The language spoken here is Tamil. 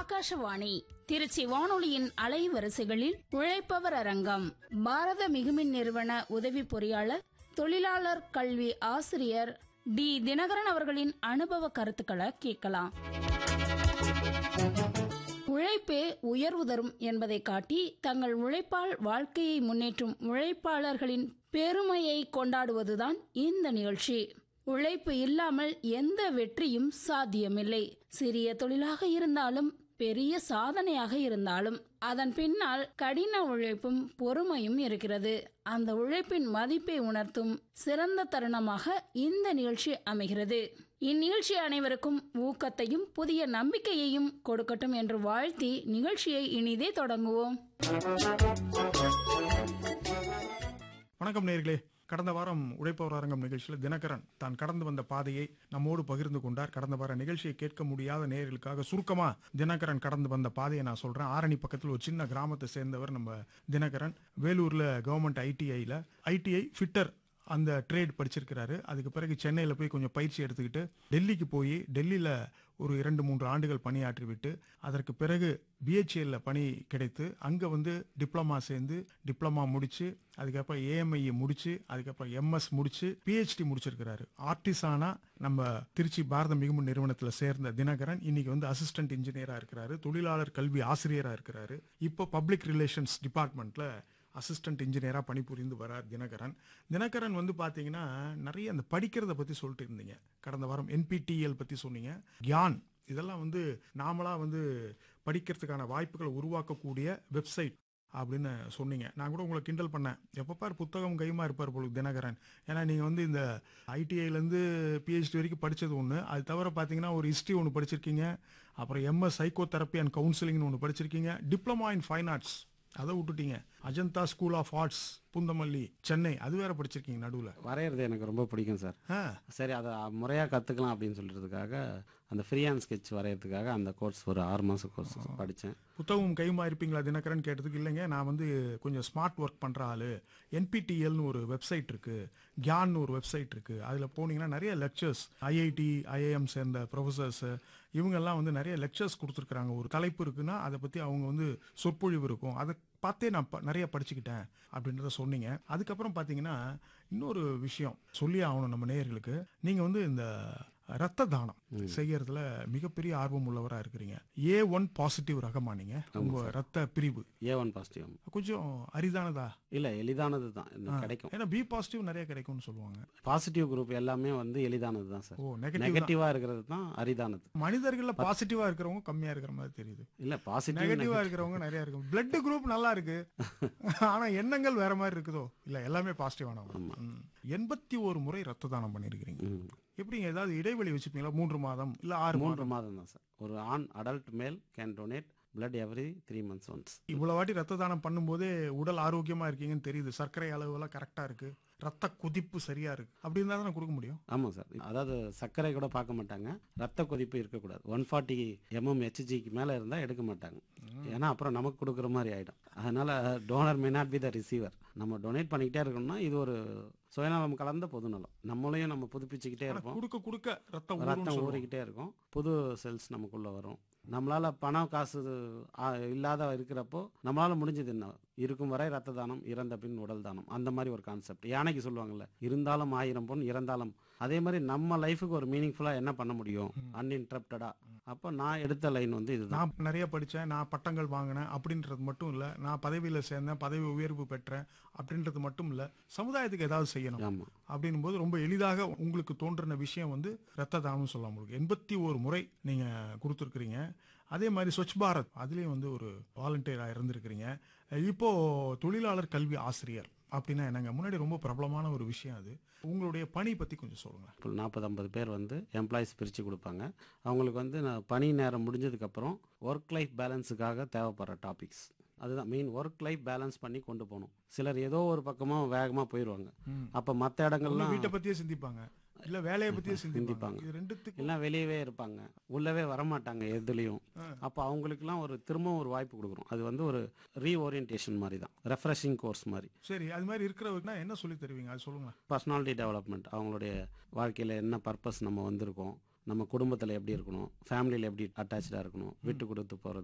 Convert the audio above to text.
ஆகாஷவாணி திருச்சி வானொலியின் அலைவரிசைகளில் உழைப்பவர் அரங்கம் பாரத மிகுமின் நிறுவன உதவி பொறியாளர் தொழிலாளர் கல்வி ஆசிரியர் டி தினகரன் அவர்களின் அனுபவ கருத்துக்களை கேட்கலாம் உழைப்பே உயர்வு தரும் என்பதை காட்டி தங்கள் உழைப்பால் வாழ்க்கையை முன்னேற்றும் உழைப்பாளர்களின் பெருமையை கொண்டாடுவதுதான் இந்த நிகழ்ச்சி உழைப்பு இல்லாமல் எந்த வெற்றியும் சாத்தியமில்லை சிறிய தொழிலாக இருந்தாலும் பெரிய சாதனையாக இருந்தாலும் அதன் பின்னால் கடின உழைப்பும் பொறுமையும் இருக்கிறது அந்த உழைப்பின் மதிப்பை உணர்த்தும் சிறந்த தருணமாக இந்த நிகழ்ச்சி அமைகிறது இந்நிகழ்ச்சி அனைவருக்கும் ஊக்கத்தையும் புதிய நம்பிக்கையையும் கொடுக்கட்டும் என்று வாழ்த்தி நிகழ்ச்சியை இனிதே தொடங்குவோம் வணக்கம் நேர்களே கடந்த வாரம் உழைப்பவர் அரங்கம் நிகழ்ச்சியில் தினகரன் தான் கடந்து வந்த பாதையை நம்மோடு பகிர்ந்து கொண்டார் கடந்த வார நிகழ்ச்சியை கேட்க முடியாத நேயர்களுக்காக சுருக்கமா தினகரன் கடந்து வந்த பாதையை நான் சொல்றேன் ஆரணி பக்கத்தில் ஒரு சின்ன கிராமத்தை சேர்ந்தவர் நம்ம தினகரன் வேலூர்ல கவர்மெண்ட் ஐடிஐல ஐடிஐ ஃபிட்டர் அந்த ட்ரேட் படிச்சிருக்கிறாரு அதுக்கு பிறகு சென்னையில் போய் கொஞ்சம் பயிற்சி எடுத்துக்கிட்டு டெல்லிக்கு போய் டெல்லியில் ஒரு இரண்டு மூன்று ஆண்டுகள் பணியாற்றி விட்டு அதற்கு பிறகு பிஹெச்எல்ல பணி கிடைத்து அங்கே வந்து டிப்ளமா சேர்ந்து டிப்ளமா முடிச்சு அதுக்கப்புறம் ஏஎம்ஐ முடிச்சு அதுக்கப்புறம் எம்எஸ் முடிச்சு பிஹெச்டி முடிச்சிருக்கிறாரு ஆர்டிசானா நம்ம திருச்சி பாரத மிகுமன் நிறுவனத்தில் சேர்ந்த தினகரன் இன்னைக்கு வந்து அசிஸ்டன்ட் இன்ஜினியரா இருக்கிறாரு தொழிலாளர் கல்வி ஆசிரியரா இருக்கிறாரு இப்போ பப்ளிக் ரிலேஷன்ஸ் டிபார்ட்மெண்ட்ல அசிஸ்டன்ட் இன்ஜினியராக பணிபுரிந்து வரார் தினகரன் தினகரன் வந்து பார்த்தீங்கன்னா நிறைய அந்த படிக்கிறத பற்றி சொல்லிட்டு இருந்தீங்க கடந்த வாரம் என்பிடிஎல் பற்றி சொன்னீங்க கியான் இதெல்லாம் வந்து நாமளாக வந்து படிக்கிறதுக்கான வாய்ப்புகளை உருவாக்கக்கூடிய வெப்சைட் அப்படின்னு சொன்னீங்க நான் கூட உங்களை கிண்டல் பண்ணேன் எப்போ பார் புத்தகம் கைமா இருப்பார் போல தினகரன் ஏன்னா நீங்கள் வந்து இந்த ஐடிஐலேருந்து பிஹெச்டி வரைக்கும் படித்தது ஒன்று அது தவிர பார்த்தீங்கன்னா ஒரு ஹிஸ்ட்ரி ஒன்று படிச்சிருக்கீங்க அப்புறம் எம்எஸ் சைக்கோ தெரப்பி அண்ட் கவுன்சிலிங்னு ஒன்று படிச்சிருக்கீங்க டிப்ளமா இன் ஃபைன் ஆர்ட்ஸ் அதை விட்டுட்டீங்க Ajantha school of arts Poonamallee Chennai அது வேற படிச்சிருக்கீங்க நடுவில் வரைகிறது எனக்கு ரொம்ப பிடிக்கும் சார் ஆ சரி அதை முறையாக கற்றுக்கலாம் அப்படின்னு சொல்கிறதுக்காக அந்த ஃப்ரீ ஹேண்ட் ஸ்கெட்ச் வரைகிறதுக்காக அந்த கோர்ஸ் ஒரு ஆறு மாதம் கோர்ஸ் படித்தேன் புத்தகம் கைமா இருப்பீங்களா தினகரன் கேட்டதுக்கு இல்லைங்க நான் வந்து கொஞ்சம் ஸ்மார்ட் ஒர்க் பண்ணுற ஆளு என்பிடிஎல்னு ஒரு வெப்சைட் இருக்கு கியான்னு ஒரு வெப்சைட் இருக்கு அதில் போனீங்கன்னா நிறைய லெக்சர்ஸ் ஐஐடி ஐஐஎம் சேர்ந்த ப்ரொஃபசர்ஸ் இவங்கெல்லாம் வந்து நிறைய லெக்சர்ஸ் கொடுத்துருக்குறாங்க ஒரு தலைப்பு இருக்குன்னா அதை பற்றி அவங்க வந்து சொற்பொழிவு இருக்கும் அதை பார்த்தே நான் ப- நிறைய படிச்சுக்கிட்டேன் அப்படின்றத சொன்னீங்க அதுக்கப்புறம் பார்த்தீங்கன்னா இன்னொரு விஷயம் சொல்லி ஆகணும் நம்ம நேயர்களுக்கு நீங்கள் வந்து இந்த ரத்த தானம் செய்யறதுல மிகப்பெரிய ஆர்வம் உள்ளவரா இருக்கிறீங்க ஏ ஒன் பாசிட்டிவ் ரகமா நீங்க உங்க ரத்த பிரிவு ஏ ஒன் பாசிட்டிவ் கொஞ்சம் அரிதானதா இல்லை எளிதானது தான் இந்த கிடைக்கும் ஏன்னா பி பாசிட்டிவ் நிறைய கிடைக்கும்னு சொல்லுவாங்க பாசிட்டிவ் குரூப் எல்லாமே வந்து எளிதானது தான் சார் ஓ நெகட்டிவ் நெகட்டிவாக இருக்கிறது தான் அரிதானது மனிதர்கள்ல பாசிட்டிவா இருக்கிறவங்க கம்மியா இருக்கிற மாதிரி தெரியுது இல்லை பாசிட்டிவ் நெகட்டிவா இருக்கிறவங்க நிறைய இருக்கு பிளட் குரூப் நல்லா இருக்கு ஆனா எண்ணங்கள் வேற மாதிரி இருக்குதோ இல்ல எல்லாமே பாசிட்டிவானவங்க எண்பத்தி ஒரு முறை ரத்த தானம் பண்ணிருக்கீங்க எப்படிங்க ஏதாவது இடைவெளி வச்சுப்பீங்களா மூன்று மாதம் இல்ல ஆறு மாதம் மூன்று மாதம் தான் சார் ஒரு ஆண் adult male can donate blood every three months once இவ்வளவு வாட்டி ரத்த தானம் பண்ணும்போதே உடல் ஆரோக்கியமா இருக்கீங்கன்னு தெரியுது சர்க்கரை அளவு எல்லாம் கரெக்டா இருக்கு ரத்த கொதிப்பு சரியா இருக்கு அப்படி இருந்தா தானே கொடுக்க முடியும் ஆமாம் சார் அதாவது சர்க்கரை கூட பார்க்க மாட்டாங்க ரத்த கொதிப்பு இருக்கக்கூடாது ஒன் ஃபார்ட்டி எம்எம் ஹெச்ஜிக்கு மேலே இருந்தால் எடுக்க மாட்டாங்க ஏன்னா அப்புறம் நமக்கு கொடுக்குற மாதிரி ஆகிடும் அதனால donor may not be the receiver நம்ம டொனேட் பண்ணிக்கிட்டே இருக்கணும்னா இது ஒரு சுயநலம் கலந்த பொதுநலம் நம்மளையும் நம்ம புதுப்பிச்சுக்கிட்டே இருப்போம் கொடுக்க கொடுக்க ரத்தம் ஊறும்னு ரத்தம் சொல்லுவாங்க. ஊறிக்கிட்டே இருக்கும் புது செல்ஸ் நமக்குள்ள வரும் நம்மளால பணம் காசு ஆ, இல்லாத இருக்கிறப்போ நம்மளால முடிஞ்சது என்ன இருக்கும் வரை ரத்த தானம் இறந்த பின் உடல் தானம் அந்த மாதிரி ஒரு கான்செப்ட் யானைக்கு சொல்லுவாங்கல்ல இருந்தாலும் ஆயிரம் பொன் இறந்தாலும் அதே மாதிரி நம்ம லைஃபுக்கு ஒரு மீனிங்ஃபுல்லா என்ன பண்ண முடியும் அன்இன்டரப்டடா அப்போ நான் எடுத்த லைன் வந்து இதுதான் நான் நிறைய படிச்சேன் நான் பட்டங்கள் வாங்கினேன் அப்படின்றது மட்டும் இல்ல நான் பதவியில சேர்ந்தேன் பதவி உயர்வு பெற்றேன் அப்படின்றது மட்டும் இல்ல சமுதாயத்துக்கு ஏதாவது செய்யணும் ஆமா அப்படின்னும் போது ரொம்ப எளிதாக உங்களுக்கு தோன்றின விஷயம் வந்து ரத்த தானம் சொல்ல முடியும் எண்பத்தி ஒரு முறை நீங்க கொடுத்துருக்கிறீங்க அதே மாதிரி ஸ்வச் பாரத் அதுலயும் வந்து ஒரு வாலண்டியரா இருந்திருக்கிறீங்க இப்போ தொழிலாளர் கல்வி ஆசிரியர் அப்படின்னா என்னங்க முன்னாடி ரொம்ப பிரபலமான ஒரு விஷயம் அது உங்களுடைய பணி பத்தி கொஞ்சம் சொல்லுங்க இப்போ நாற்பது ஐம்பது பேர் வந்து எம்ப்ளாயிஸ் பிரித்து கொடுப்பாங்க அவங்களுக்கு வந்து நான் பணி நேரம் முடிஞ்சதுக்கப்புறம் ஒர்க் லைஃப் பேலன்ஸுக்காக தேவைப்படுற டாபிக்ஸ் அதுதான் மெயின் ஒர்க் லைஃப் பேலன்ஸ் பண்ணி கொண்டு போகணும் சிலர் ஏதோ ஒரு பக்கமாக வேகமாக போயிடுவாங்க அப்போ மற்ற ஒண்ணு இடங்கள்லாம் வீட்டை பத்தியே சிந்திப்பாங்க இல்ல வேலையை பத்தியே சிந்திப்பாங்க சிந்திப்பாங்க. இது ரெண்டுத்துக்கும் எல்லாம் வெளியவே இருப்பாங்க உள்ளவே வரமாட்டாங்க எதுலேயும் அப்போ அவங்களுக்குலாம் ஒரு திரும்பவும் ஒரு வாய்ப்பு கொடுக்குறோம் அது வந்து ஒரு ரீஓரியன்டேஷன் மாதிரி தான் ரெஃப்ரெஷிங் கோர்ஸ் மாதிரி சரி அது மாதிரி இருக்கிறவங்கன்னா என்ன சொல்லி தருவீங்க அது சொல்லுங்க பர்சனாலிட்டி டெவலப்மெண்ட் அவங்களுடைய வாழ்க்கையில் என்ன பர்பஸ் நம்ம வந்திருக்கோம் நம்ம குடும்பத்தில் எப்படி இருக்கணும் ஃபேமிலியில் எப்படி அட்டாச்சாக இருக்கணும் விட்டு கொடுத்து போகிறது